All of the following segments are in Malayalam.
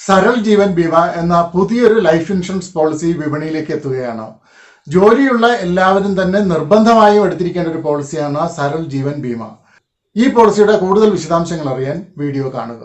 സരൾ ജീവൻ ബീമ എന്ന പുതിയൊരു ലൈഫ് ഇൻഷുറൻസ് പോളിസി വിപണിയിലേക്ക് എത്തുകയാണ് ജോലിയുള്ള എല്ലാവരും തന്നെ നിർബന്ധമായും എടുത്തിരിക്കേണ്ട ഒരു പോളിസിയാണ് സരൾ ജീവൻ ബീമ ഈ പോളിസിയുടെ കൂടുതൽ വിശദാംശങ്ങൾ അറിയാൻ വീഡിയോ കാണുക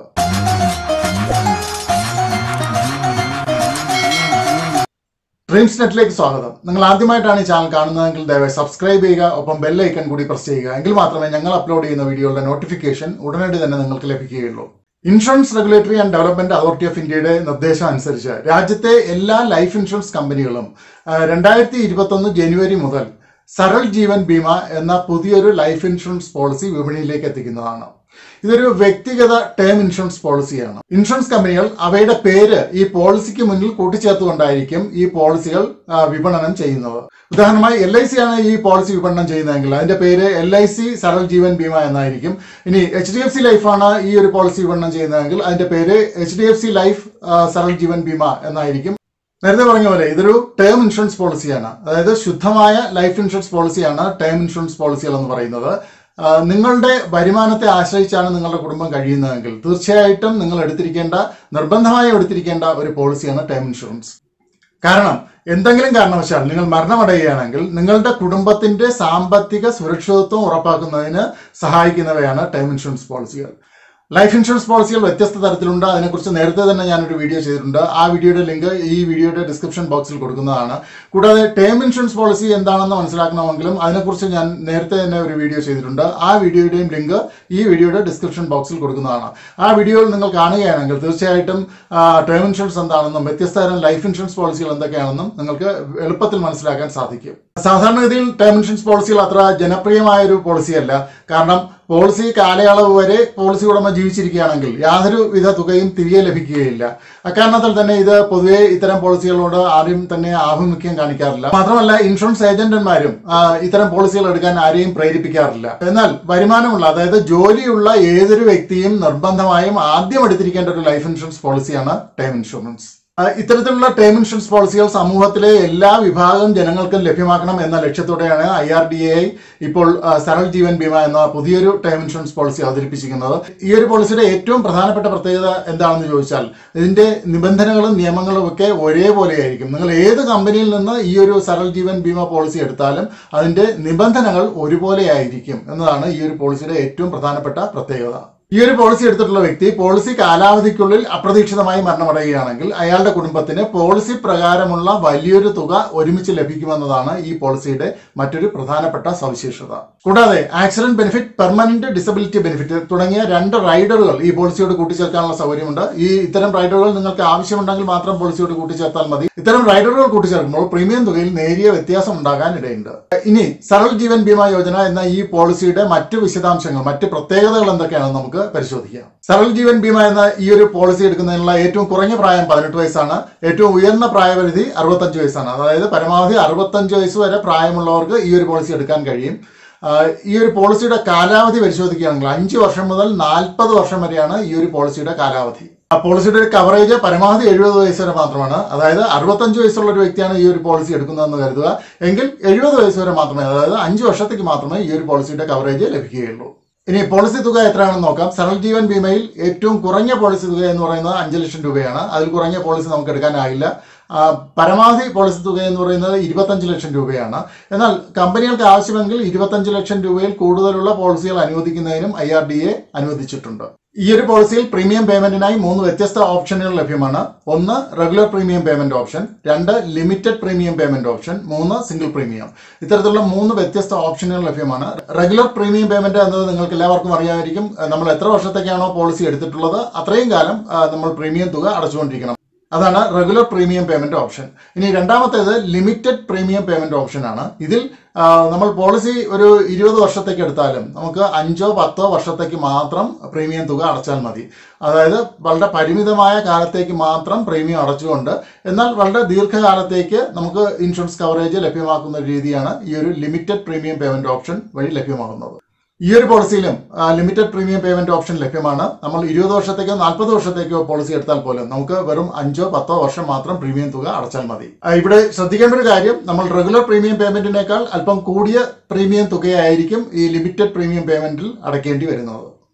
ഡ്രീംസ് നെറ്റിലേക്ക് സ്വാഗതം നിങ്ങൾ ആദ്യമായിട്ടാണ് ഈ ചാനൽ കാണുന്നതെങ്കിൽ ദയവായി സബ്സ്ക്രൈബ് ചെയ്യുക ഒപ്പം ബെൽ ഐക്കൺ കൂടി പ്രസ് ചെയ്യുക എങ്കിൽ മാത്രമേ ഞങ്ങൾ അപ്ലോഡ് ചെയ്യുന്ന വീഡിയോയുടെ നോട്ടിഫിക്കേഷൻ ഉടനടി തന്നെ നിങ്ങൾക്ക് ലഭിക്കുകയുള്ളൂ insurance regulatory and development authority of ഇന്ത്യയുടെ നിർദ്ദേശം അനുസരിച്ച് രാജ്യത്തെ എല്ലാ ലൈഫ് ഇൻഷുറൻസ് കമ്പനികളും രണ്ടായിരത്തി ഇരുപത്തൊന്ന് ജനുവരി മുതൽ സരൾ ജീവൻ ബീമ എന്ന പുതിയൊരു ലൈഫ് ഇൻഷുറൻസ് പോളിസി വിപണിയിലേക്ക് എത്തിക്കുന്നതാണ് ഇതൊരു വ്യക്തിഗത ടേം ഇൻഷുറൻസ് പോളിസിയാണ് ഇൻഷുറൻസ് കമ്പനികൾ അവയുടെ പേര് ഈ പോളിസിക്ക് മുന്നിൽ കൂട്ടിച്ചേർത്തുകൊണ്ടായിരിക്കും ഈ പോളിസികൾ ആ, വിപണനം ചെയ്യുന്നത് ഉദാഹരണമായി എൽ ഐ സി ആണ് ഈ പോളിസി വിപണനം ചെയ്യുന്നതെങ്കിൽ അതിന്റെ പേര് L I C Saral Jeevan Bima എന്നായിരിക്കും ഇനി എച്ച് ഡി എഫ് സി ലൈഫാണ് ഈ ഒരു പോളിസി വിപണനം ചെയ്യുന്നതെങ്കിൽ അതിന്റെ പേര് H D F C life ആ, സരൾ ജീവൻ ബീമ എന്നായിരിക്കും നേരത്തെ പറഞ്ഞ പോലെ ഇതൊരു ടേം ഇൻഷുറൻസ് പോളിസിയാണ് അതായത് ശുദ്ധമായ ലൈഫ് ഇൻഷുറൻസ് പോളിസിയാണ് ടേം ഇൻഷുറൻസ് പോളിസികൾ എന്ന് പറയുന്നത് ആ, നിങ്ങളുടെ വരുമാനത്തെ ആശ്രയിച്ചാണ് നിങ്ങളുടെ കുടുംബം കഴിയുന്നതെങ്കിൽ തീർച്ചയായിട്ടും നിങ്ങൾ എടുത്തിരിക്കേണ്ട നിർബന്ധമായും എടുത്തിരിക്കേണ്ട ഒരു പോളിസിയാണ് ടേം ഇൻഷുറൻസ് കാരണം എന്തെങ്കിലും കാരണവശാൽ നിങ്ങൾ മരണമടയുകയാണെങ്കിൽ നിങ്ങളുടെ കുടുംബത്തിന്റെ സാമ്പത്തിക സുരക്ഷിതത്വം ഉറപ്പാക്കുന്നതിന് സഹായിക്കുന്നവയാണ് ടേം ഇൻഷുറൻസ് പോളിസികൾ ലൈഫ് ഇൻഷുറൻസ് പോളിസികൾ വ്യത്യസ്ത തരത്തിലുണ്ട് അതിനെക്കുറിച്ച് നേരത്തെ തന്നെ ഞാനൊരു വീഡിയോ ചെയ്തിട്ടുണ്ട് ആ വീഡിയോയുടെ ലിങ്ക് ഈ വീഡിയോയുടെ ഡിസ്ക്രിപ്ഷൻ ബോക്സിൽ കൊടുക്കുന്നതാണ് കൂടാതെ ടേം ഇൻഷുറൻസ് പോളിസി എന്താണെന്ന് മനസ്സിലാക്കണമെങ്കിലും അതിനെക്കുറിച്ച് ഞാൻ നേരത്തെ തന്നെ ഒരു വീഡിയോ ചെയ്തിട്ടുണ്ട് ആ വീഡിയോയുടെയും ലിങ്ക് ഈ വീഡിയോയുടെ ഡിസ്ക്രിപ്ഷൻ ബോക്സിൽ കൊടുക്കുന്നതാണ് ആ വീഡിയോയിൽ നിങ്ങൾ കാണുകയാണെങ്കിൽ തീർച്ചയായിട്ടും ടേം ഇൻഷുറൻസ് എന്താണെന്നും വ്യത്യസ്ത തരം ലൈഫ് ഇൻഷുറൻസ് പോളിസികൾ എന്തൊക്കെയാണെന്നും നിങ്ങൾക്ക് എളുപ്പത്തിൽ മനസ്സിലാക്കാൻ സാധിക്കും സാധാരണഗതിയിൽ ടേം ഇൻഷുറൻസ് പോളിസികൾ അത്ര ജനപ്രിയമായ ഒരു പോളിസിയല്ല കാരണം പോളിസി കാലയളവ് വരെ പോളിസി ഉടമ ജീവിച്ചിരിക്കുകയാണെങ്കിൽ യാതൊരു വിധ തുകയും തിരികെ ലഭിക്കുകയില്ല അക്കാരണത്താൽ തന്നെ ഇത് പൊതുവെ ഇത്തരം പോളിസികളോട് ആരും തന്നെ ആഭിമുഖ്യം കാണിക്കാറില്ല മാത്രമല്ല ഇൻഷുറൻസ് ഏജന്റന്മാരും ആ, ഇത്തരം പോളിസികൾ എടുക്കാൻ ആരെയും പ്രേരിപ്പിക്കാറില്ല എന്നാൽ വരുമാനമുള്ള അതായത് ജോലിയുള്ള ഏതൊരു വ്യക്തിയും നിർബന്ധമായും ആദ്യം എടുത്തിരിക്കേണ്ട ഒരു ലൈഫ് ഇൻഷുറൻസ് പോളിസിയാണ് ടേം ഇൻഷുറൻസ് ആ, ഇത്തരത്തിലുള്ള ടേം ഇൻഷുറൻസ് പോളിസികൾ സമൂഹത്തിലെ എല്ലാ വിഭാഗം ജനങ്ങൾക്കും ലഭ്യമാക്കണം എന്ന ലക്ഷ്യത്തോടെയാണ് ഐ ആർ ഡി എ ഇപ്പോൾ ആ, സരൾ ജീവൻ ബീമ എന്ന പുതിയൊരു ടേം ഇൻഷുറൻസ് പോളിസി അവതരിപ്പിച്ചിരിക്കുന്നത് ഈ ഒരു പോളിസിയുടെ ഏറ്റവും പ്രധാനപ്പെട്ട പ്രത്യേകത എന്താണെന്ന് ചോദിച്ചാൽ ഇതിന്റെ നിബന്ധനകളും നിയമങ്ങളും ഒക്കെ ഒരേപോലെയായിരിക്കും നിങ്ങൾ ഏത് കമ്പനിയിൽ നിന്ന് ഈ ഒരു സരൾ ജീവൻ ബീമ പോളിസി എടുത്താലും അതിന്റെ നിബന്ധനകൾ ഒരുപോലെയായിരിക്കും എന്നതാണ് ഈ ഒരു പോളിസിയുടെ ഏറ്റവും പ്രധാനപ്പെട്ട പ്രത്യേകത ഈ ഒരു പോളിസി എടുത്തിട്ടുള്ള വ്യക്തി പോളിസി കാലാവധിക്കുള്ളിൽ അപ്രതീക്ഷിതമായി മരണമടയുകയാണെങ്കിൽ അയാളുടെ കുടുംബത്തിന് പോളിസി പ്രകാരമുള്ള വലിയൊരു തുക ഒരുമിച്ച് ലഭിക്കുമെന്നതാണ് ഈ പോളിസിയുടെ മറ്റൊരു പ്രധാനപ്പെട്ട സവിശേഷത കൂടാതെ accident benefit permanent disability benefit തുടങ്ങിയ രണ്ട് റൈഡറുകൾ ഈ പോളിസിയോട് കൂട്ടിച്ചേർക്കാനുള്ള സൗകര്യമുണ്ട് ഈ ഇത്തരം റൈഡറുകൾ നിങ്ങൾക്ക് ആവശ്യമുണ്ടെങ്കിൽ മാത്രം പോളിസിയോട് കൂട്ടിച്ചേർത്താൽ മതി ഇത്തരം റൈഡറുകൾ കൂട്ടിച്ചേർക്കുമ്പോൾ പ്രീമിയം തുകയിൽ നേരിയ വ്യത്യാസം ഉണ്ടാകാൻ ഇടയുണ്ട് ഇനി സരൾ ജീവൻ ബീമ യോജന എന്ന ഈ പോളിസിയുടെ മറ്റു വിശദാംശങ്ങൾ മറ്റ് പ്രത്യേകതകൾ എന്തൊക്കെയാണെന്ന് നമുക്ക് പരിശോധിക്കാം സരൾ ജീവൻ ബീമ എന്ന ഈ ഒരു പോളിസി എടുക്കുന്നതിനുള്ള ഏറ്റവും കുറഞ്ഞ പ്രായം പതിനെട്ട് വയസ്സാണ് ഏറ്റവും ഉയർന്ന പ്രായപരിധി അറുപത്തഞ്ച് വയസ്സാണ് അതായത് പരമാവധി അറുപത്തഞ്ച് വയസ്സ് വരെ പ്രായമുള്ളവർക്ക് ഈ ഒരു പോളിസി എടുക്കാൻ കഴിയും ആ, ഈ ഒരു പോളിസിയുടെ കാലാവധി പരിശോധിക്കുകയാണെങ്കിൽ അഞ്ച് വർഷം മുതൽ നാൽപ്പത് വർഷം വരെയാണ് ഈ ഒരു പോളിസിയുടെ കാലാവധി ആ പോളിസിയുടെ ഒരു കവറേജ് പരമാവധി എഴുപത് വയസ്സ് വരെ മാത്രമാണ് അതായത് അറുപത്തഞ്ച് വയസ്സുള്ള ഒരു വ്യക്തിയാണ് ഈ ഒരു പോളിസി എടുക്കുന്നതെന്ന് കരുതുക എങ്കിൽ എഴുപത് വയസ്സ് വരെ മാത്രമേ അതായത് അഞ്ച് വർഷത്തേക്ക് മാത്രമേ ഈ ഒരു പോളിസിയുടെ കവറേജ് ലഭിക്കുകയുള്ളൂ ഇനി പോളിസി തുക എത്രയാണെന്ന് നോക്കാം സരൾ ജീവൻ ബീമയിൽ ഏറ്റവും കുറഞ്ഞ പോളിസി തുക എന്ന് പറയുന്നത് അഞ്ച് ലക്ഷം രൂപയാണ് അതിൽ കുറഞ്ഞ പോളിസി നമുക്ക് എടുക്കാനായില്ല ആ, പരമാവധി പോളിസി തുക എന്ന് പറയുന്നത് ഇരുപത്തഞ്ച് ലക്ഷം രൂപയാണ് എന്നാൽ കമ്പനികൾക്ക് ആവശ്യമെങ്കിൽ ഇരുപത്തഞ്ച് ലക്ഷം രൂപയിൽ കൂടുതലുള്ള പോളിസികൾ അനുവദിക്കുന്നതിനും ഐ ആർ ഡി എ അനുവദിച്ചിട്ടുണ്ട് ഈ ഒരു പോളിസിയിൽ പ്രീമിയം പേയ്മെന്റിനായി മൂന്ന് വ്യത്യസ്ത ഓപ്ഷനുകൾ ലഭ്യമാണ് ഒന്ന് റെഗുലർ പ്രീമിയം പേയ്മെന്റ് ഓപ്ഷൻ രണ്ട് ലിമിറ്റഡ് പ്രീമിയം പേയ്മെന്റ് ഓപ്ഷൻ മൂന്ന് സിംഗിൾ പ്രീമിയം ഇത്തരത്തിലുള്ള മൂന്ന് വ്യത്യസ്ത ഓപ്ഷനുകൾ ലഭ്യമാണ് റെഗുലർ പ്രീമിയം പേയ്മെന്റ് എന്നത് നിങ്ങൾക്ക് എല്ലാവർക്കും അറിയാമായിരിക്കും നമ്മൾ എത്ര വർഷത്തേക്കാണോ പോളിസി എടുത്തിട്ടുള്ളത് അത്രയും കാലം ആ, നമ്മൾ പ്രീമിയം തുക അടച്ചുകൊണ്ടിരിക്കണം അതാണ് റെഗുലർ പ്രീമിയം പേയ്മെന്റ് ഓപ്ഷൻ ഇനി രണ്ടാമത്തേത് ലിമിറ്റഡ് പ്രീമിയം പേയ്മെന്റ് ഓപ്ഷൻ ആണ് ഇതിൽ ആ, നമ്മൾ പോളിസി ഒരു ഇരുപത് വർഷത്തേക്ക് എടുത്താലും നമുക്ക് അഞ്ചോ പത്തോ വർഷത്തേക്ക് മാത്രം പ്രീമിയം തുക അടച്ചാൽ മതി അതായത് വളരെ പരിമിതമായ കാലത്തേക്ക് മാത്രം പ്രീമിയം അടച്ചുകൊണ്ട് എന്നാൽ വളരെ ദീർഘകാലത്തേക്ക് നമുക്ക് ഇൻഷുറൻസ് കവറേജ് ലഭ്യമാക്കുന്ന ഒരു രീതിയാണ് ഈ ഒരു ലിമിറ്റഡ് പ്രീമിയം പേയ്മെന്റ് ഓപ്ഷൻ വഴി ലഭ്യമാകുന്നത് ഈ ഒരു പോളിസിയിലും ലിമിറ്റഡ് പ്രീമിയം പേയ്മെന്റ് ഓപ്ഷൻ ലഭ്യമാണ് നമ്മൾ ഇരുപത് വർഷത്തേക്കോ നാൽപ്പത് വർഷത്തേക്കോ പോളിസി എടുത്താൽ പോലും നമുക്ക് വെറും അഞ്ചോ പത്തോ വർഷം മാത്രം പ്രീമിയം തുക അടച്ചാൽ മതി ആ, ഇവിടെ ശ്രദ്ധിക്കേണ്ട ഒരു കാര്യം നമ്മൾ റെഗുലർ പ്രീമിയം പേയ്മെന്റിനേക്കാൾ അല്പം കൂടിയ പ്രീമിയം തുകയായിരിക്കും ഈ ലിമിറ്റഡ് പ്രീമിയം പേയ്മെന്റിൽ അടയ്ക്കേണ്ടി വരുന്നത്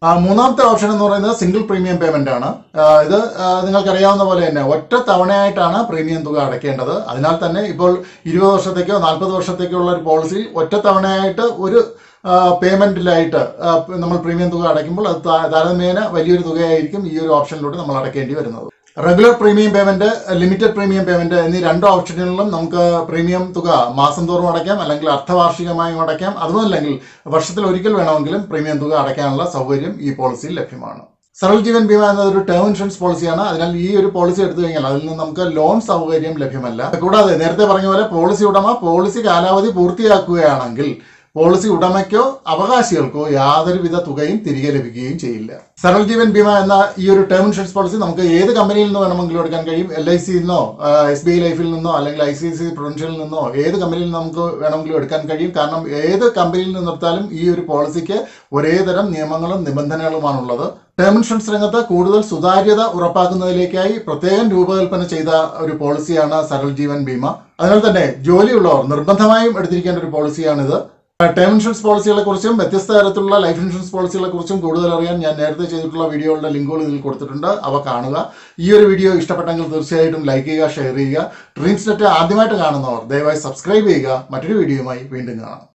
ആ, മൂന്നാമത്തെ ഓപ്ഷൻ എന്ന് പറയുന്നത് സിംഗിൾ പ്രീമിയം പേയ്മെന്റ് ആണ് ആ, ഇത് ആ, നിങ്ങൾക്കറിയാവുന്ന പോലെ തന്നെ ഒറ്റ തവണയായിട്ടാണ് പ്രീമിയം തുക അടയ്ക്കേണ്ടത് അതിനാൽ തന്നെ ഇപ്പോൾ ഇരുപത് വർഷത്തേക്കോ നാൽപ്പത് വർഷത്തേക്കോ ഉള്ള ഒരു പോളിസി ഒറ്റ തവണയായിട്ട് ഒരു പേയ്മെന്റിലായിട്ട് നമ്മൾ പ്രീമിയം തുക അടയ്ക്കുമ്പോൾ അത് താ- താരതമ്യേന വലിയൊരു തുകയായിരിക്കും ഈ ഒരു ഓപ്ഷനിലൂടെ നമ്മൾ അടയ്ക്കേണ്ടി വരുന്നത് regular premium payment limited premium payment എന്നീ രണ്ട് ഓപ്ഷനുകളിലും നമുക്ക് പ്രീമിയം തുക മാസം തോറും അടയ്ക്കാം അല്ലെങ്കിൽ അർദ്ധവാർഷികമായും അടയ്ക്കാം അതുമല്ലെങ്കിൽ വർഷത്തിൽ ഒരിക്കൽ വേണമെങ്കിലും പ്രീമിയം തുക അടയ്ക്കാനുള്ള സൗകര്യം ഈ പോളിസിയിൽ ലഭ്യമാണ് സരൾ ജീവൻ ബീമ എന്നത് ഒരു ടേം ഇൻഷുറൻസ് പോളിസിയാണ് അതിനാൽ ഈ ഒരു പോളിസി എടുത്തു കഴിഞ്ഞാൽ അതിൽ നിന്ന് നമുക്ക് ലോൺ സൗകര്യം ലഭ്യമല്ല കൂടാതെ നേരത്തെ പറഞ്ഞ പോലെ പോളിസി ഉടമ പോളിസി കാലാവധി പൂർത്തിയാക്കുകയാണെങ്കിൽ പോളിസി ഉടമയ്ക്കോ അവകാശികൾക്കോ യാതൊരുവിധ തുകയും തിരികെ ലഭിക്കുകയും ചെയ്യില്ല സരൾ ജീവൻ ബീമ എന്ന ഈ ഒരു ടേം ഇൻഷുറൻസ് പോളിസി നമുക്ക് ഏത് കമ്പനിയിൽ നിന്ന് വേണമെങ്കിലും എടുക്കാൻ കഴിയും എൽ ഐ സിയിൽ നിന്നോ എസ് ബി ഐ ലൈഫിൽ നിന്നോ അല്ലെങ്കിൽ ഐ സി സി പ്രൊഡൻഷ്യലിൽ നിന്നോ ഏത് കമ്പനിയിൽ നിന്ന് നമുക്ക് വേണമെങ്കിലും എടുക്കാൻ കഴിയും കാരണം ഏത് കമ്പനിയിൽ നിന്നെടുത്താലും ഈ ഒരു പോളിസിക്ക് ഒരേ തരം നിയമങ്ങളും നിബന്ധനകളുമാണുള്ളത് ടേം ഇൻഷുറൻസ് രംഗത്ത് കൂടുതൽ സുതാര്യത ഉറപ്പാക്കുന്നതിലേക്കായി പ്രത്യേകം രൂപകൽപ്പന ചെയ്ത ഒരു പോളിസിയാണ് സരൾ ജീവൻ ബീമ അതിനാൽ തന്നെ ജോലിയുള്ളവർ നിർബന്ധമായും എടുത്തിരിക്കേണ്ട ഒരു പോളിസിയാണിത് ടേം ഇൻഷുറൻസ് പോളിസികളെ കുറിച്ചും വ്യത്യസ്ത തരത്തിലുള്ള ലൈഫ് ഇൻഷുറൻസ് പോളിസികളെ കുറിച്ചും കൂടുതൽ അറിയാൻ ഞാൻ നേരത്തെ ചെയ്തിട്ടുള്ള വീഡിയോകളുടെ ലിങ്കുകൾ ഇതിൽ കൊടുത്തിട്ടുണ്ട് അവ കാണുക ഈ ഒരു വീഡിയോ ഇഷ്ടപ്പെട്ടെങ്കിൽ തീർച്ചയായിട്ടും ലൈക്ക് ചെയ്യുക ഷെയർ ചെയ്യുക ഡ്രീംസ് നെറ്റ് ആദ്യമായിട്ട് കാണുന്നവർ ദയവായി സബ്സ്ക്രൈബ് ചെയ്യുക മറ്റൊരു വീഡിയോയുമായി വീണ്ടും കാണാം